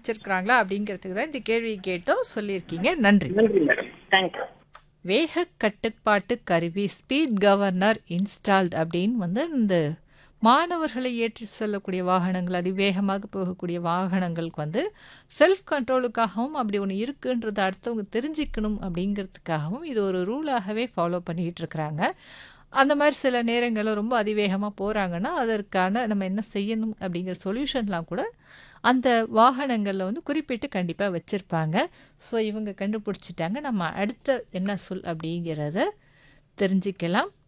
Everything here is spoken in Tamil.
வச்சிருக்கிறாங்களா அப்படிங்கிறதுக்கு தான் இந்த கேள்வியை கேட்டோம் சொல்லியிருக்கீங்க நன்றி நன்றி மேடம் தேங்க்யூ வேக கட்டுப்பாட்டு கருவி ஸ்பீட் கவர்னர் இன்ஸ்டால்ட் அப்படின்னு வந்து இந்த மாணவர்களை ஏற்றி செல்லக்கூடிய வாகனங்கள் அதிவேகமாக போகக்கூடிய வாகனங்களுக்கு வந்து செல்ஃப் கண்ட்ரோலுக்காகவும் அப்படி ஒன்று இருக்குன்றதை அடுத்தவங்க தெரிஞ்சுக்கணும் அப்படிங்கிறதுக்காகவும் இது ஒரு ரூலாகவே ஃபாலோ பண்ணிகிட்டு இருக்கிறாங்க அந்த மாதிரி சில நேரங்களில் ரொம்ப அதிவேகமாக போகிறாங்கன்னா அதற்கான நம்ம என்ன செய்யணும் அப்படிங்கிற சொல்யூஷன்லாம் கூட அந்த வாகனங்களில் வந்து குறிப்பிட்டு கண்டிப்பாக வச்சுருப்பாங்க ஸோ இவங்க கண்டுபிடிச்சிட்டாங்க நம்ம அடுத்த என்ன சொல் அப்படிங்கிறத தெரிஞ்சுக்கலாம்